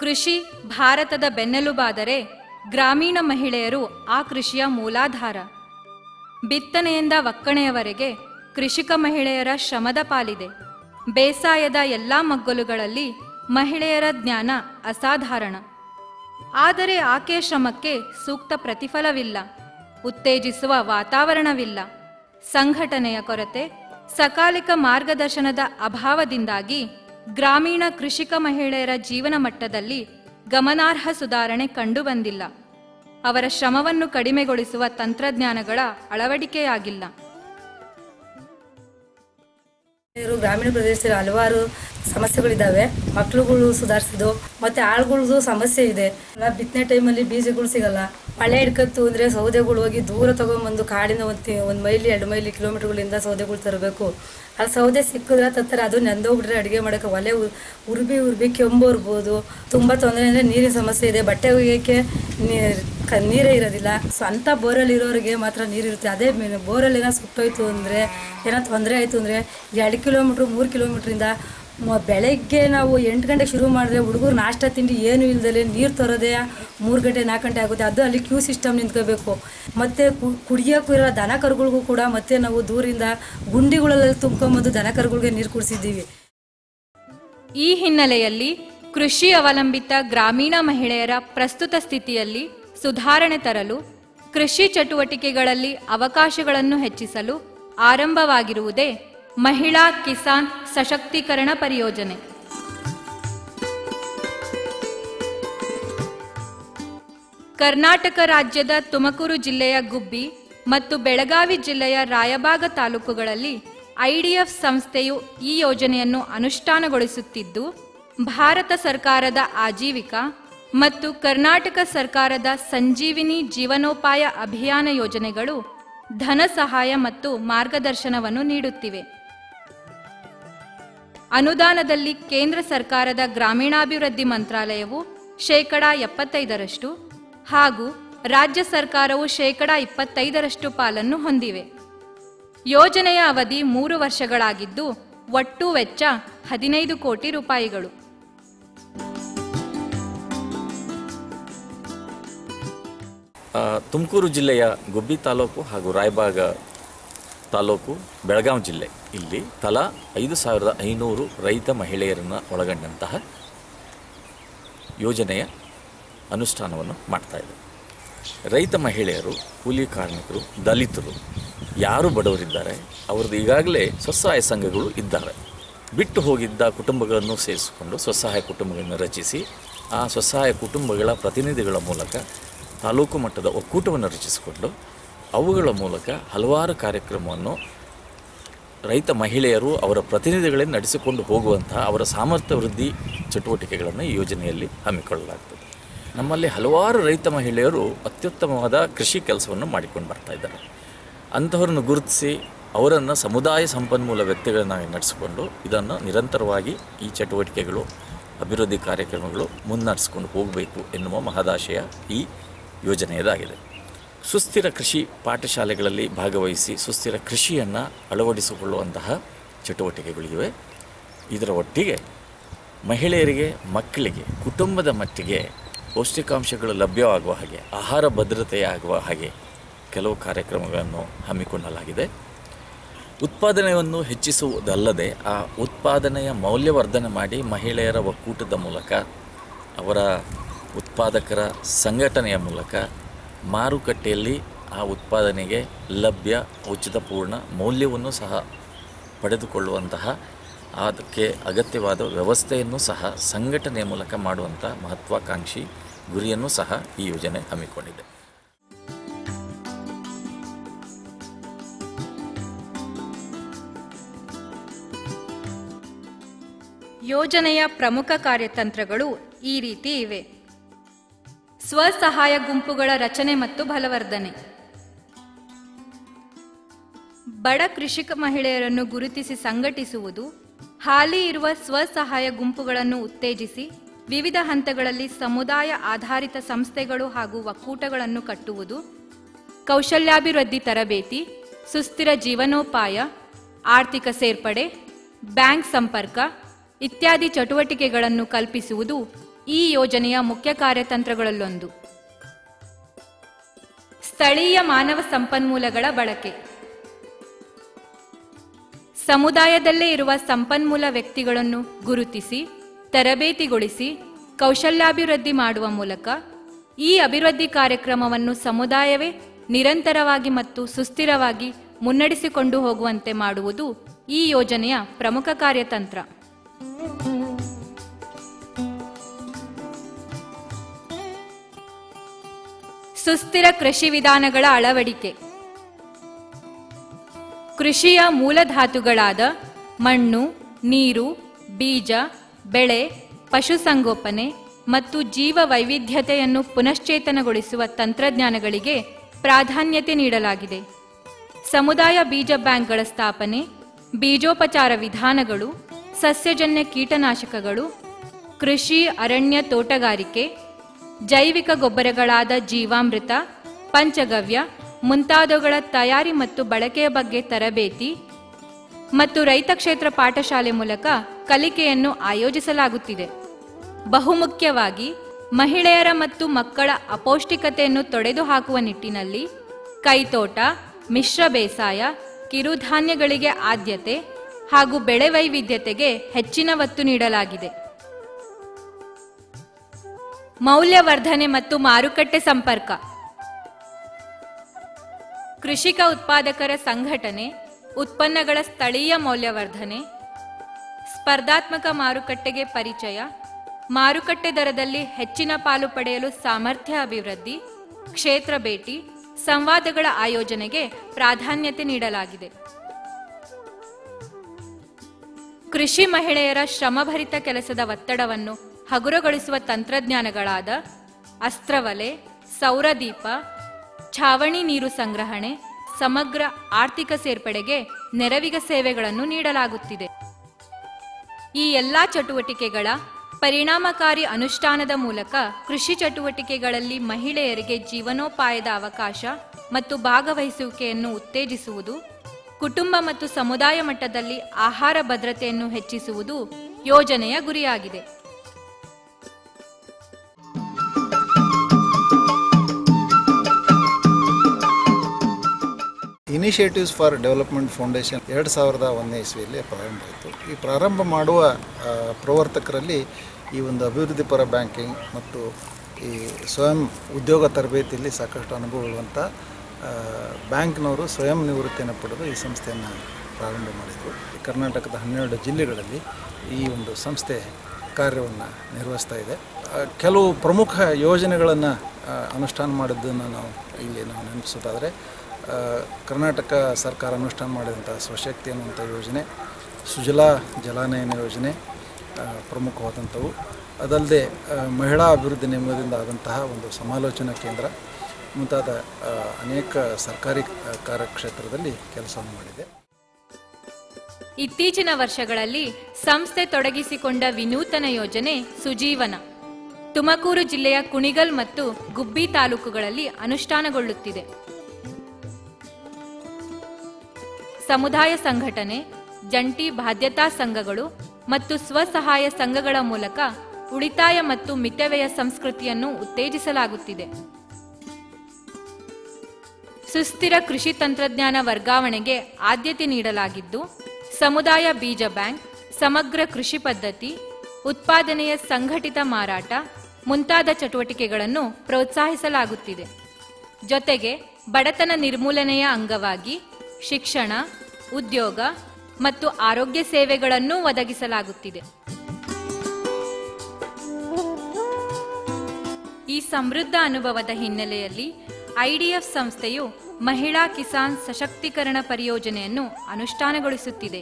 ಕೃಷಿ ಭಾರತದ ಬೆನ್ನೆಲುಬಾದರೆ ಗ್ರಾಮೀಣ ಮಹಿಳೆಯರು ಆ ಕೃಷಿಯ ಮೂಲಾಧಾರ ಬಿತ್ತನೆಯಿಂದ ಒಕ್ಕಣೆಯವರೆಗೆ ಕೃಷಿಕ ಮಹಿಳೆಯರ ಶ್ರಮದ ಪಾಲಿದೆ ಬೇಸಾಯದ ಎಲ್ಲ ಮಗ್ಗಲುಗಳಲ್ಲಿ ಮಹಿಳೆಯರ ಜ್ಞಾನ ಅಸಾಧಾರಣ ಆದರೆ ಆಕೆಯ ಶ್ರಮಕ್ಕೆ ಸೂಕ್ತ ಪ್ರತಿಫಲವಿಲ್ಲ ಉತ್ತೇಜಿಸುವ ವಾತಾವರಣವಿಲ್ಲ ಸಂಘಟನೆಯ ಕೊರತೆ ಸಕಾಲಿಕ ಮಾರ್ಗದರ್ಶನದ ಅಭಾವದಿಂದಾಗಿ ಗ್ರಾಮೀಣ ಕೃಷಿಕ ಮಹಿಳೆಯರ ಜೀವನ ಮಟ್ಟದಲ್ಲಿ ಗಮನಾರ್ಹ ಸುಧಾರಣೆ ಕಂಡುಬಂದಿಲ್ಲ ಅವರ ಶ್ರಮವನ್ನು ಕಡಿಮೆಗೊಳಿಸುವ ತಂತ್ರಜ್ಞಾನಗಳ ಅಳವಡಿಕೆಯಾಗಿಲ್ಲ ಇವರು ಗ್ರಾಮೀಣ ಪ್ರದೇಶದಲ್ಲಿ ಹಲವಾರು ಸಮಸ್ಯೆಗಳಿದ್ದಾವೆ ಮಕ್ಳುಗಳು ಸುಧಾರಿಸಿದ್ದು ಮತ್ತೆ ಆಳುಗಳದ್ದು ಸಮಸ್ಯೆ ಇದೆ ಎಲ್ಲ ಬಿತ್ತನೆ ಟೈಮಲ್ಲಿ ಬೀಜಗಳು ಸಿಗಲ್ಲ ಮಳೆ ಹಿಡ್ಕತ್ತು ಅಂದರೆ ಸೌದೆಗಳು ಹೋಗಿ ದೂರ ತಗೊಂಬಂದು ಕಾಡಿನ ಒಂದು ಒಂದು ಮೈಲಿ ಎರಡು ಮೈಲಿ ಕಿಲೋಮೀಟರ್ಗಳಿಂದ ಸೌದೆಗಳು ತರಬೇಕು ಅಲ್ಲಿ ಸೌದೆ ಸಿಕ್ಕಿದ್ರೆ ತತ್ತರ ಅದು ನೆಂದೋಗ್ಬಿಟ್ರೆ ಅಡುಗೆ ಮಾಡೋಕೆ ಒಲೆ ಉ- ಉರ್ಬಿ ಉರ್ಬಿ ಕೆಂಬು ಇರ್ಬೋದು ತುಂಬ ತೊಂದರೆ ಅಂದರೆ ನೀರಿನ ಸಮಸ್ಯೆ ಇದೆ ಬಟ್ಟೆ ಒಗೆಯೋಕ್ಕೆ ನೀರು ಕ ನೀರೇ ಇರೋದಿಲ್ಲ ಸ್ವಂತ ಬೋರಲ್ಲಿ ಇರೋರಿಗೆ ಮಾತ್ರ ನೀರಿರುತ್ತೆ ಅದೇ ಮೇ- ಬೋರಲ್ಲಿ ಏನೋ ಸುಟ್ಟೋಯ್ತು ಅಂದರೆ ಏನೋ ತೊಂದರೆ ಆಯಿತು ಅಂದರೆ ಎರಡು ಕಿಲೋಮೀಟ್ರ್ ಮೂರು ಕಿಲೋಮೀಟ್ರಿಂದ ಮ- ಬೆಳಗ್ಗೆ ನಾವು ಎಂಟು ಗಂಟೆಗೆ ಶುರು ಮಾಡಿದ್ರೆ ಹುಡುಗರು ನಾಷ್ಟ ತಿಂಡಿ ಏನು ಇಲ್ದಲೆ ನೀರು ತರೋದೇ ಮೂರು ಗಂಟೆ ನಾಲ್ಕು ಗಂಟೆ ಆಗುತ್ತೆ ಅದು ಅಲ್ಲಿ ಕ್ಯೂ ಸಿಸ್ಟಮ್ ನಿಂತ್ಕೋಬೇಕು ಮತ್ತು ಕುಡಿಯೋಕ್ಕೂ ಇರೋ ದನ ಕರುಗಳಿಗೂ ಕೂಡ ಮತ್ತೆ ನಾವು ದೂರಿಂದ ಗುಂಡಿಗಳಲ್ಲಿ ತುಂಬ್ಕೊಂಬಂದು ದನ ಕರುಗಳಿಗೆ ನೀರು ಕುಡಿಸಿದ್ದೀವಿ ಈ ಹಿನ್ನೆಲೆಯಲ್ಲಿ ಕೃಷಿ ಅವಲಂಬಿತ ಗ್ರಾಮೀಣ ಮಹಿಳೆಯರ ಪ್ರಸ್ತುತ ಸ್ಥಿತಿಯಲ್ಲಿ ಸುಧಾರಣೆ ತರಲು ಕೃಷಿ ಚಟುವಟಿಕೆಗಳಲ್ಲಿ ಅವಕಾಶಗಳನ್ನು ಹೆಚ್ಚಿಸಲು ಆರಂಭವಾಗಿರುವುದೇ ಮಹಿಳಾ ಕಿಸಾನ್ ಸಶಕ್ತೀಕರಣ ಪರಿಯೋಜನೆ ಕರ್ನಾಟಕ ರಾಜ್ಯದ ತುಮಕೂರು ಜಿಲ್ಲೆಯ ಗುಬ್ಬಿ ಮತ್ತು ಬೆಳಗಾವಿ ಜಿಲ್ಲೆಯ ರಾಯಬಾಗ ತಾಲೂಕುಗಳಲ್ಲಿ ಐಡಿಎಫ್ ಸಂಸ್ಥೆಯು ಈ ಯೋಜನೆಯನ್ನು ಅನುಷ್ಠಾನಗೊಳಿಸುತ್ತಿದ್ದು ಭಾರತ ಸರ್ಕಾರದ ಆಜೀವಿಕಾ ಮತ್ತು ಕರ್ನಾಟಕ ಸರ್ಕಾರದ ಸಂಜೀವಿನಿ ಜೀವನೋಪಾಯ ಅಭಿಯಾನ ಯೋಜನೆಗಳು ಧನ ಸಹಾಯ ಮತ್ತು ಮಾರ್ಗದರ್ಶನವನ್ನು ನೀಡುತ್ತಿವೆ ಅನುದಾನದಲ್ಲಿ ಕೇಂದ್ರ ಸರ್ಕಾರದ ಗ್ರಾಮೀಣಾಭಿವೃದ್ಧಿ ಮಂತ್ರಾಲಯವು ಶೇಕಡಾ ಎಪ್ಪತ್ತೈದರಷ್ಟು ಹಾಗೂ ರಾಜ್ಯ ಸರ್ಕಾರವು ಶೇಕಡಾ ಇಪ್ಪತ್ತೈದರಷ್ಟು ಪಾಲನ್ನು ಹೊಂದಿವೆ ಯೋಜನೆಯ ಅವಧಿ ಮೂರು ವರ್ಷಗಳಾಗಿದ್ದು ಒಟ್ಟು ವೆಚ್ಚ ಹದಿನೈದು ಕೋಟಿ ರೂಪಾಯಿಗಳು ಆ, ತುಮಕೂರು ಜಿಲ್ಲೆಯ ಗುಬ್ಬಿ ತಾಲೂಕು ಹಾಗೂ ರಾಯಬಾಗ ತಾಲೂಕು ಬೆಳಗಾವಿ ಜಿಲ್ಲೆ ಇಲ್ಲಿ ತಲಾ ಐದು ಸಾವಿರದ ಐನೂರು ರೈತ ಮಹಿಳೆಯರನ್ನು ಒಳಗೊಂಡಂತಹ ಯೋಜನೆಯ ಅನುಷ್ಠಾನವನ್ನು ಮಾಡ್ತಾ ಇದೆ ರೈತ ಮಹಿಳೆಯರು ಕೂಲಿ ಕಾರ್ಮಿಕರು ದಲಿತರು ಯಾರು ಬಡವರಿದ್ದಾರೆ ಅವ್ರದ್ದು ಈಗಾಗಲೇ ಸ್ವಸಹಾಯ ಸಂಘಗಳು ಇದ್ದಾವೆ ಬಿಟ್ಟು ಹೋಗಿದ್ದ ಕುಟುಂಬಗಳನ್ನು ಸೇರಿಸಿಕೊಂಡು ಸ್ವಸಹಾಯ ಕುಟುಂಬಗಳನ್ನು ರಚಿಸಿ ಆ ಸ್ವಸಹಾಯ ಕುಟುಂಬಗಳ ಪ್ರತಿನಿಧಿಗಳ ಮೂಲಕ ತಾಲೂಕು ಮಟ್ಟದ ಒಕ್ಕೂಟವನ್ನು ರಚಿಸಿಕೊಂಡು ಅವುಗಳ ಮೂಲಕ ಹಲವಾರು ಕಾರ್ಯಕ್ರಮವನ್ನು ರೈತ ಮಹಿಳೆಯರು ಅವರ ಪ್ರತಿನಿಧಿಗಳೇ ನಡೆಸಿಕೊಂಡು ಹೋಗುವಂತಹ ಅವರ ಸಾಮರ್ಥ್ಯ ವೃದ್ಧಿ ಚಟುವಟಿಕೆಗಳನ್ನು ಈ ಯೋಜನೆಯಲ್ಲಿ ಹಮ್ಮಿಕೊಳ್ಳಲಾಗ್ತದೆ ನಮ್ಮಲ್ಲಿ ಹಲವಾರು ರೈತ ಮಹಿಳೆಯರು ಅತ್ಯುತ್ತಮವಾದ ಕೃಷಿ ಕೆಲಸವನ್ನು ಮಾಡಿಕೊಂಡು ಬರ್ತಾ ಇದ್ದಾರೆ ಅಂಥವ್ರನ್ನು ಗುರುತಿಸಿ ಅವರನ್ನು ಸಮುದಾಯ ಸಂಪನ್ಮೂಲ ವ್ಯಕ್ತಿಗಳನ್ನಾಗಿ ನಡೆಸಿಕೊಂಡು ಇದನ್ನು ನಿರಂತರವಾಗಿ ಈ ಚಟುವಟಿಕೆಗಳು ಅಭಿವೃದ್ಧಿ ಕಾರ್ಯಕ್ರಮಗಳು ಮುನ್ನಡೆಸ್ಕೊಂಡು ಹೋಗಬೇಕು ಎನ್ನುವ ಮಹದಾಶಯ ಈ ಯೋಜನೆಯದಾಗಿದೆ ಸುಸ್ಥಿರ ಕೃಷಿ ಪಾಠಶಾಲೆಗಳಲ್ಲಿ ಭಾಗವಹಿಸಿ ಸುಸ್ಥಿರ ಕೃಷಿಯನ್ನು ಅಳವಡಿಸಿಕೊಳ್ಳುವಂತಹ ಚಟುವಟಿಕೆಗಳಿವೆ ಇದರ ಒಟ್ಟಿಗೆ ಮಹಿಳೆಯರಿಗೆ ಮಕ್ಕಳಿಗೆ ಕುಟುಂಬದ ಮಟ್ಟಿಗೆ ಪೌಷ್ಟಿಕಾಂಶಗಳು ಲಭ್ಯವಾಗುವ ಹಾಗೆ ಆಹಾರ ಭದ್ರತೆಯಾಗುವ ಹಾಗೆ ಕೆಲವು ಕಾರ್ಯಕ್ರಮಗಳನ್ನು ಹಮ್ಮಿಕೊಳ್ಳಲಾಗಿದೆ ಉತ್ಪಾದನೆಯನ್ನು ಹೆಚ್ಚಿಸುವುದಲ್ಲದೆ ಆ ಉತ್ಪಾದನೆಯ ಮೌಲ್ಯವರ್ಧನೆ ಮಾಡಿ ಮಹಿಳೆಯರ ಒಕ್ಕೂಟದ ಮೂಲಕ ಅವರ ಉತ್ಪಾದಕರ ಸಂಘಟನೆಯ ಮೂಲಕ ಮಾರುಕಟ್ಟೆಯಲ್ಲಿ ಆ ಉತ್ಪಾದನೆಗೆ ಲಭ್ಯ ಉಚಿತಪೂರ್ಣ ಮೌಲ್ಯವನ್ನು ಸಹ ಪಡೆದುಕೊಳ್ಳುವಂತಹ ಅದಕ್ಕೆ ಅಗತ್ಯವಾದ ವ್ಯವಸ್ಥೆಯನ್ನು ಸಹ ಸಂಘಟನೆಯ ಮೂಲಕ ಮಾಡುವಂಥ ಮಹತ್ವಾಕಾಂಕ್ಷಿ ಗುರಿಯನ್ನು ಸಹ ಈ ಯೋಜನೆ ಹಮ್ಮಿಕೊಂಡಿದೆ ಯೋಜನೆಯ ಪ್ರಮುಖ ಕಾರ್ಯತಂತ್ರಗಳು ಈ ರೀತಿ ಇವೆ ಸ್ವಸಹಾಯ ಗುಂಪುಗಳ ರಚನೆ ಮತ್ತು ಬಲವರ್ಧನೆ ಬಡ ಕೃಷಿಕ ಮಹಿಳೆಯರನ್ನು ಗುರುತಿಸಿ ಸಂಘಟಿಸುವುದು ಹಾಲಿ ಇರುವ ಸ್ವಸಹಾಯ ಗುಂಪುಗಳನ್ನು ಉತ್ತೇಜಿಸಿ ವಿವಿಧ ಹಂತಗಳಲ್ಲಿ ಸಮುದಾಯ ಆಧಾರಿತ ಸಂಸ್ಥೆಗಳು ಹಾಗೂ ಒಕ್ಕೂಟಗಳನ್ನು ಕಟ್ಟುವುದು ಕೌಶಲ್ಯಾಭಿವೃದ್ಧಿ ತರಬೇತಿ ಸುಸ್ಥಿರ ಜೀವನೋಪಾಯ ಆರ್ಥಿಕ ಸೇರ್ಪಡೆ ಬ್ಯಾಂಕ್ ಸಂಪರ್ಕ ಇತ್ಯಾದಿ ಚಟುವಟಿಕೆಗಳನ್ನು ಕಲ್ಪಿಸುವುದು ಈ ಯೋಜನೆಯ ಮುಖ್ಯ ಕಾರ್ಯತಂತ್ರಗಳಲ್ಲೊಂದು ಸ್ಥಳೀಯ ಮಾನವ ಸಂಪನ್ಮೂಲಗಳ ಬಳಕೆ ಸಮುದಾಯದಲ್ಲೇ ಇರುವ ಸಂಪನ್ಮೂಲ ವ್ಯಕ್ತಿಗಳನ್ನು ಗುರುತಿಸಿ ತರಬೇತಿಗೊಳಿಸಿ ಕೌಶಲ್ಯಾಭಿವೃದ್ಧಿ ಮಾಡುವ ಮೂಲಕ ಈ ಅಭಿವೃದ್ಧಿ ಕಾರ್ಯಕ್ರಮವನ್ನು ಸಮುದಾಯವೇ ನಿರಂತರವಾಗಿ ಮತ್ತು ಸುಸ್ಥಿರವಾಗಿ ಮುನ್ನಡೆಸಿಕೊಂಡು ಹೋಗುವಂತೆ ಮಾಡುವುದು ಈ ಯೋಜನೆಯ ಪ್ರಮುಖ ಕಾರ್ಯತಂತ್ರ ಸುಸ್ಥಿರ ಕೃಷಿ ವಿಧಾನಗಳ ಅಳವಡಿಕೆ ಕೃಷಿಯ ಮೂಲಧಾತುಗಳಾದ ಮಣ್ಣು ನೀರು ಬೀಜ ಬೆಳೆ ಪಶುಸಂಗೋಪನೆ ಮತ್ತು ಜೀವ ವೈವಿಧ್ಯತೆಯನ್ನು ಪುನಶ್ಚೇತನಗೊಳಿಸುವ ತಂತ್ರಜ್ಞಾನಗಳಿಗೆ ಪ್ರಾಧಾನ್ಯತೆ ನೀಡಲಾಗಿದೆ ಸಮುದಾಯ ಬೀಜ ಬ್ಯಾಂಕ್ಗಳ ಸ್ಥಾಪನೆ ಬೀಜೋಪಚಾರ ವಿಧಾನಗಳು ಸಸ್ಯಜನ್ಯ ಕೀಟನಾಶಕಗಳು ಕೃಷಿ ಅರಣ್ಯ ತೋಟಗಾರಿಕೆ ಜೈವಿಕ ಗೊಬ್ಬರಗಳಾದ ಜೀವಾಮೃತ ಪಂಚಗವ್ಯ ಮುಂತಾದವುಗಳ ತಯಾರಿ ಮತ್ತು ಬಳಕೆಯ ಬಗ್ಗೆ ತರಬೇತಿ ಮತ್ತು ರೈತ ಕ್ಷೇತ್ರ ಪಾಠಶಾಲೆ ಮೂಲಕ ಕಲಿಕೆಯನ್ನು ಆಯೋಜಿಸಲಾಗುತ್ತಿದೆ ಬಹುಮುಖ್ಯವಾಗಿ ಮಹಿಳೆಯರ ಮತ್ತು ಮಕ್ಕಳ ಅಪೌಷ್ಟಿಕತೆಯನ್ನು ತೊಡೆದುಹಾಕುವ ನಿಟ್ಟಿನಲ್ಲಿ ಕೈತೋಟ ಮಿಶ್ರ ಬೇಸಾಯ ಕಿರುಧಾನ್ಯಗಳಿಗೆ ಆದ್ಯತೆ ಹಾಗೂ ಬೆಳೆ ವೈವಿಧ್ಯತೆಗೆ ಹೆಚ್ಚಿನ ಒತ್ತು ನೀಡಲಾಗಿದೆ ಮೌಲ್ಯವರ್ಧನೆ ಮತ್ತು ಮಾರುಕಟ್ಟೆ ಸಂಪರ್ಕ ಕೃಷಿಕ ಉತ್ಪಾದಕರ ಸಂಘಟನೆ ಉತ್ಪನ್ನಗಳ ಸ್ಥಳೀಯ ಮೌಲ್ಯವರ್ಧನೆ ಸ್ಪರ್ಧಾತ್ಮಕ ಮಾರುಕಟ್ಟೆಗೆ ಪರಿಚಯ ಮಾರುಕಟ್ಟೆ ದರದಲ್ಲಿ ಹೆಚ್ಚಿನ ಪಾಲು ಪಡೆಯಲು ಸಾಮರ್ಥ್ಯ ಅಭಿವೃದ್ಧಿ ಕ್ಷೇತ್ರ ಭೇಟಿ ಸಂವಾದಗಳ ಆಯೋಜನೆಗೆ ಪ್ರಾಧಾನ್ಯತೆ ನೀಡಲಾಗಿದೆ ಕೃಷಿ ಮಹಿಳೆಯರ ಶ್ರಮಭರಿತ ಕೆಲಸದ ಒತ್ತಡವನ್ನು ಹಗುರಗೊಳಿಸುವ ತಂತ್ರಜ್ಞಾನಗಳಾದ ಅಸ್ತ್ರವಲೆ ಸೌರದೀಪ ಛಾವಣಿ ನೀರು ಸಂಗ್ರಹಣೆ ಸಮಗ್ರ ಆರ್ಥಿಕ ಸೇರ್ಪಡೆಗೆ ನೆರವಿಗ ಸೇವೆಗಳನ್ನು ನೀಡಲಾಗುತ್ತಿದೆ ಈ ಎಲ್ಲಾ ಚಟುವಟಿಕೆಗಳ ಪರಿಣಾಮಕಾರಿ ಅನುಷ್ಠಾನದ ಮೂಲಕ ಕೃಷಿ ಚಟುವಟಿಕೆಗಳಲ್ಲಿ ಮಹಿಳೆಯರಿಗೆ ಜೀವನೋಪಾಯದ ಅವಕಾಶ ಮತ್ತು ಭಾಗವಹಿಸುವಿಕೆಯನ್ನು ಉತ್ತೇಜಿಸುವುದು ಕುಟುಂಬ ಮತ್ತು ಸಮುದಾಯ ಮಟ್ಟದಲ್ಲಿ ಆಹಾರ ಭದ್ರತೆಯನ್ನು ಹೆಚ್ಚಿಸುವುದು ಯೋಜನೆಯ ಗುರಿಯಾಗಿದೆ ಇನಿಷಿಯೇಟಿವ್ಸ್ ಫಾರ್ ಡೆವಲಪ್ಮೆಂಟ್ ಫೌಂಡೇಶನ್ ಎರಡು ಸಾವಿರದ ಒಂದನೇ ಇಸ್ವಿಯಲ್ಲಿ ಪ್ರಾರಂಭ ಆಯಿತು ಈ ಪ್ರಾರಂಭ ಮಾಡುವ ಆ, ಪ್ರವರ್ತಕರಲ್ಲಿ ಈ ಒಂದು ಅಭಿವೃದ್ಧಿಪರ ಬ್ಯಾಂಕಿಂಗ್ ಮತ್ತು ಈ ಸ್ವಯಂ ಉದ್ಯೋಗ ತರಬೇತಿಯಲ್ಲಿ ಸಾಕಷ್ಟು ಅನುಭವವಿರುವಂಥ ಆ, ಬ್ಯಾಂಕ್ನವರು ಸ್ವಯಂ ನಿವೃತ್ತಿಯನ್ನು ಪಡೆದು ಈ ಸಂಸ್ಥೆಯನ್ನು ಪ್ರಾರಂಭ ಮಾಡಿದರು ಈ ಕರ್ನಾಟಕದ ಹನ್ನೆರಡು ಜಿಲ್ಲೆಗಳಲ್ಲಿ ಈ ಒಂದು ಸಂಸ್ಥೆ ಕಾರ್ಯವನ್ನು ನಿರ್ವಹಿಸ್ತಾ ಇದೆ ಆ, ಕೆಲವು ಪ್ರಮುಖ ಯೋಜನೆಗಳನ್ನು ಅನುಷ್ಠಾನ ಮಾಡಿದ್ದನ್ನು ನಾವು ಇಲ್ಲಿ ನಾವು ನೆನಪಿಸೋದಾದರೆ ಆ, ಕರ್ನಾಟಕ ಸರ್ಕಾರ ಅನುಷ್ಠಾನ ಮಾಡಿದಂಥ ಸ್ವಶಕ್ತಿ ಅನ್ನುವಂಥ ಯೋಜನೆ ಸುಜಲಾ ಜಲಾನಯನ ಯೋಜನೆ ಆ, ಪ್ರಮುಖವಾದಂಥವು ಅದಲ್ಲದೆ ಆ, ಮಹಿಳಾ ಅಭಿವೃದ್ಧಿ ನಿಗಮದಿಂದ ಆದಂತಹ ಒಂದು ಸಮಾಲೋಚನಾ ಕೇಂದ್ರ ಮುಂತಾದ ಆ, ಅನೇಕ ಸರ್ಕಾರಿ ಆ, ಕಾರ್ಯಕ್ಷೇತ್ರದಲ್ಲಿ ಕೆಲಸವನ್ನು ಮಾಡಿದೆ ಇತ್ತೀಚಿನ ವರ್ಷಗಳಲ್ಲಿ ಸಂಸ್ಥೆ ತೊಡಗಿಸಿಕೊಂಡ ವಿನೂತನ ಯೋಜನೆ ಸುಜೀವನ ತುಮಕೂರು ಜಿಲ್ಲೆಯ ಕುಣಿಗಲ್ ಮತ್ತು ಗುಬ್ಬಿ ತಾಲೂಕುಗಳಲ್ಲಿ ಅನುಷ್ಠಾನಗೊಳ್ಳುತ್ತಿದೆ ಸಮುದಾಯ ಸಂಘಟನೆ ಜಂಟಿ ಬಾಧ್ಯತಾ ಸಂಘಗಳು ಮತ್ತು ಸ್ವಸಹಾಯ ಸಂಘಗಳ ಮೂಲಕ ಉಳಿತಾಯ ಮತ್ತು ಮಿತವ್ಯಯ ಸಂಸ್ಕೃತಿಯನ್ನು ಉತ್ತೇಜಿಸಲಾಗುತ್ತಿದೆ ಸುಸ್ಥಿರ ಕೃಷಿ ತಂತ್ರಜ್ಞಾನ ವರ್ಗಾವಣೆಗೆ ಆದ್ಯತೆ ನೀಡಲಾಗಿದ್ದು ಸಮುದಾಯ ಬೀಜ ಬ್ಯಾಂಕ್ ಸಮಗ್ರ ಕೃಷಿ ಪದ್ಧತಿ ಉತ್ಪಾದನೆಯ ಸಂಘಟಿತ ಮಾರಾಟ ಮುಂತಾದ ಚಟುವಟಿಕೆಗಳನ್ನು ಪ್ರೋತ್ಸಾಹಿಸಲಾಗುತ್ತಿದೆ ಜೊತೆಗೆ ಬಡತನ ನಿರ್ಮೂಲನೆಯ ಅಂಗವಾಗಿ ಶಿಕ್ಷಣ ಉದ್ಯೋಗ ಮತ್ತು ಆರೋಗ್ಯ ಸೇವೆಗಳನ್ನು ಒದಗಿಸಲಾಗುತ್ತಿದೆ ಈ ಸಮೃದ್ಧ ಅನುಭವದ ಹಿನ್ನೆಲೆಯಲ್ಲಿ ಐಡಿಎಫ್ ಸಂಸ್ಥೆಯು ಮಹಿಳಾ ಕಿಸಾನ್ ಸಶಕ್ತೀಕರಣ ಪರಿಯೋಜನೆಯನ್ನು ಅನುಷ್ಠಾನಗೊಳಿಸುತ್ತಿದೆ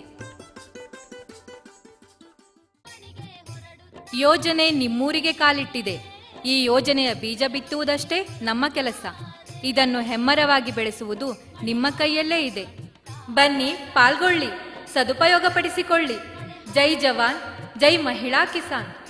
ಯೋಜನೆ ನಿಮ್ಮೂರಿಗೆ ಕಾಲಿಟ್ಟಿದೆ ಈ ಯೋಜನೆಯ ಬೀಜ ಬಿತ್ತುವುದಷ್ಟೇ ನಮ್ಮ ಕೆಲಸ ಇದನ್ನು ಹೆಮ್ಮರವಾಗಿ ಬೆಳೆಸುವುದು ನಿಮ್ಮ ಕೈಯಲ್ಲೇ ಇದೆ ಬನ್ನಿ ಪಾಲ್ಗೊಳ್ಳಿ ಸದುಪಯೋಗಪಡಿಸಿಕೊಳ್ಳಿ ಜೈ ಜವಾನ್ ಜೈ ಮಹಿಳಾ ಕಿಸಾನ್